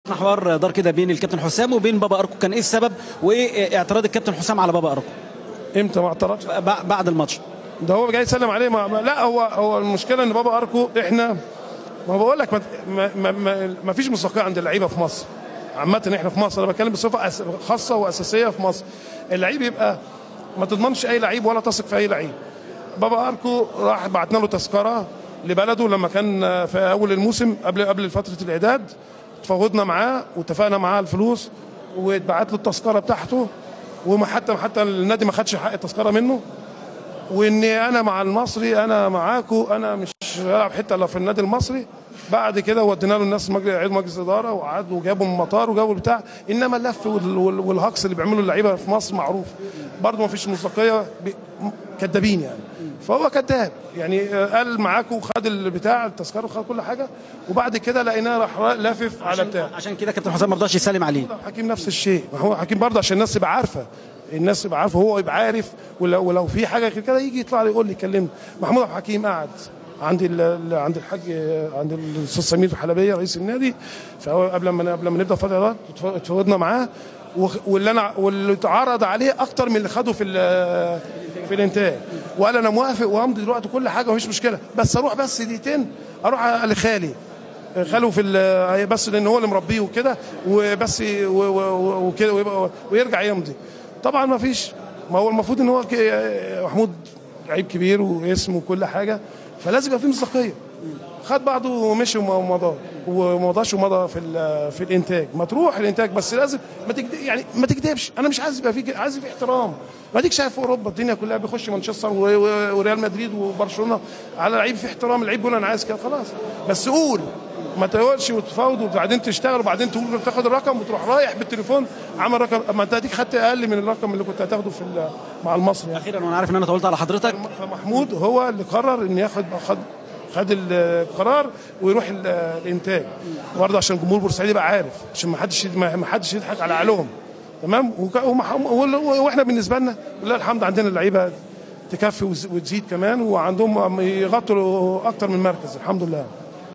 حوار دار كده بين الكابتن حسام وبين بابا اركو كان ايه السبب وايه اعتراض الكابتن حسام على بابا اركو امتى ما اعترضش ب- بعد الماتش ده هو جاي يسلم عليه ما ما- لا هو هو المشكله ان بابا اركو احنا ما بقول لك ما, ما, ما, ما, ما فيش مصداقيه عند اللعيبه في مصر عامه احنا في مصر انا بتكلم بصفه أس- خاصه واساسيه في مصر اللعيب يبقى ما تضمنش اي لعيب ولا تثق في اي لعيب بابا اركو راح بعتنا له تذكره لبلده لما كان في اول الموسم قبل قبل فتره الاعداد تفاوضنا معاه واتفقنا معاه الفلوس واتبعت له التذكره بتاعته وما حتى حتى النادي ما خدش حق التذكره منه واني انا مع المصري انا معاكو انا مش هلعب حته الا في النادي المصري بعد كده ودينا له الناس مجلس عيد مجلس اداره وقعدوا وجابوا من المطار وجابوا البتاع انما اللف وال- وال- والهجص اللي بيعملوا اللعيبه في مصر معروف برضه ما فيش مصداقيه ب- كدابين يعني فهو كذاب يعني آه، قال معاكو وخد البتاع التذكره وخد كل حاجه وبعد كده لقيناه راح لافف على بتاع عشان كده كابتن حسام ما رضاش يسلم عليه محمود عبد الحكيم نفس الشيء محمود حكيم برضه عشان الناس تبقى عارفه الناس تبقى عارفه هو يبقى عارف ولو, ولو في حاجه غير كده يجي يطلع لي يقول لي كلمني محمود عبد الحكيم قعد عند ال ال- عند الحاج عند الاستاذ سمير الحلبيه رئيس النادي فهو قبل ما قبل ما نبدا الفتره ده اتفاوضنا معاه وخ- واللي انا واللي اتعرض عليه اكتر من اللي خده في ال- في الانتاج وقال انا موافق وامضي دلوقتي كل حاجه ومفيش مشكله بس اروح بس دقيقتين اروح لخالي خاله في ال- بس لان هو اللي مربيه وكده وبس و- و- وكده ويبقى- ويرجع يمضي طبعا ما فيش ما هو المفروض ان هو ك- محمود لعيب كبير واسم وكل حاجه فلازم يبقى في مصداقيه خد بعضه ومشي وما- ومضى وما مضاش ومضى في ال- في الانتاج ما تروح الانتاج بس لازم ما تكد... يعني ما تكذبش انا مش عايز يبقى في كده، عايز في احترام ما ديك شايف في اوروبا الدنيا كلها بيخش مانشستر و- و- وريال مدريد وبرشلونه على لعيب في احترام اللعيب بيقول انا عايز كده خلاص بس قول ما تقولش وتفاوض وبعدين تشتغل وبعدين تقول بتاخد الرقم وتروح رايح بالتليفون عمل رقم ما انت اديك خدت اقل من الرقم اللي كنت هتاخده في ال- مع المصري يعني. اخيرا وانا عارف ان انا طولت على حضرتك فمحمود هو اللي قرر ان ياخد خد خد القرار ويروح ال- الانتاج برضه عشان جمهور بورسعيد يبقى عارف عشان ما حدش ما حدش يضحك على عقلهم تمام وك- ومح- وال- واحنا بالنسبه لنا لله الحمد عندنا اللعيبه تكفي وز- وتزيد كمان وعندهم يغطوا اكتر من مركز الحمد لله